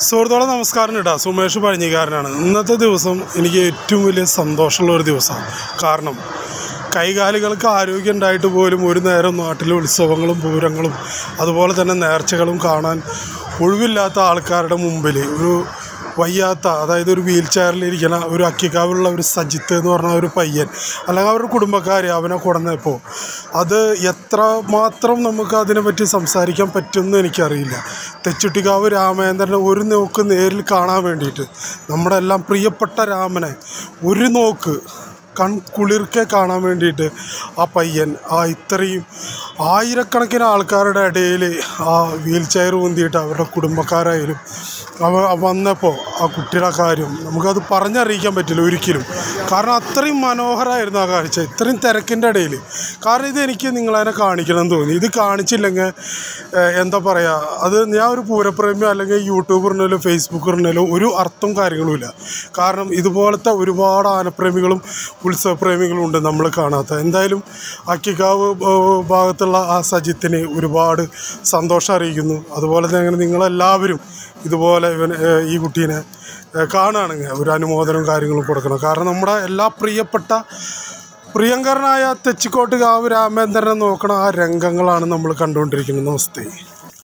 സുഹൃത്തുക്കളെ നമസ്കാരം കേട്ടോ സുമേഷ് പഴഞ്ഞിക്കാരനാണ് ഇന്നത്തെ ദിവസം എനിക്ക് ഏറ്റവും വലിയ സന്തോഷമുള്ള ഒരു ദിവസമാണ് കാരണം കൈകാലുകൾക്ക് ആരോഗ്യം ഉണ്ടായിട്ട് പോലും ഒരു നേരം നാട്ടിലെ ഉത്സവങ്ങളും പൂരങ്ങളും അതുപോലെ തന്നെ നേർച്ചകളും കാണാൻ ഒഴിവില്ലാത്ത ആൾക്കാരുടെ മുമ്പിൽ ഒരു വയ്യാത്ത അതായത് ഒരു വീൽ ചെയറിലിരിക്കുന്ന ഒരു അക്കിക്കാവുള്ള ഒരു സജിത്ത് എന്ന് പറഞ്ഞ ഒരു പയ്യൻ അല്ലെങ്കിൽ അവരുടെ കുടുംബക്കാർ അവനെ കൊടുന്നപ്പോൾ അത് എത്ര മാത്രം നമുക്ക് അതിനെപ്പറ്റി സംസാരിക്കാൻ പറ്റുമെന്ന് എനിക്കറിയില്ല തെച്ചുട്ടിക്കാവ് രാമേന്ദ്രനെ ഒരു നോക്ക് നേരിൽ കാണാൻ വേണ്ടിയിട്ട് നമ്മുടെ എല്ലാം പ്രിയപ്പെട്ട രാമനെ ഒരു നോക്ക് കൺ കുളിർക്കെ കാണാൻ വേണ്ടിയിട്ട് ആ പയ്യൻ ആ ഇത്രയും ആയിരക്കണക്കിന് ആൾക്കാരുടെ ഇടയിൽ ആ വീൽ ചെയർ ഉന്തിയിട്ട് അവരുടെ കുടുംബക്കാരായാലും അവ വന്നപ്പോൾ ആ കുട്ടിയുടെ കാര്യം നമുക്കത് പറഞ്ഞറിയിക്കാൻ പറ്റില്ല ഒരിക്കലും കാരണം അത്രയും മനോഹരമായിരുന്നു ആ കാഴ്ച ഇത്രയും തിരക്കിൻ്റെ ഇടയിൽ കാരണം ഇത് എനിക്ക് നിങ്ങളതിനെ കാണിക്കണം എന്ന് തോന്നി ഇത് കാണിച്ചില്ലെങ്കിൽ ഏഹ്, എന്താ പറയുക അത് ഞാൻ ഒരു പൂരപ്രേമിയോ അല്ലെങ്കിൽ യൂട്യൂബറിനോ ഫേസ്ബുക്കറിനോ ഒരു അർത്ഥം കാര്യങ്ങളുമില്ല കാരണം ഇതുപോലത്തെ ഒരുപാട് ആനപ്രേമികളും ഉത്സവപ്രേമികളും ഉണ്ട് നമ്മൾ കാണാത്ത എന്തായാലും അക്കിക്കാവ് ഏഹ്, ഭാഗത്തുള്ള ആ സജിത്തിന് ഒരുപാട് സന്തോഷം അറിയിക്കുന്നു അതുപോലെ തന്നെ നിങ്ങളെല്ലാവരും ഇതുപോലെ ഇവൻ ഏഹ്, ഈ കുട്ടീനെ ഏഹ്, കാണുകയാണെങ്കിൽ ഒരു അനുമോദനവും കാര്യങ്ങളും കൊടുക്കണം കാരണം നമ്മുടെ എല്ലാ പ്രിയപ്പെട്ട പ്രിയങ്കരനായ തെച്ചിക്കോട്ട് കാവ് രാമേന്ദ്രനെ നോക്കണ ആ രംഗങ്ങളാണ് നമ്മൾ കണ്ടുകൊണ്ടിരിക്കുന്നത് നമസ്തേ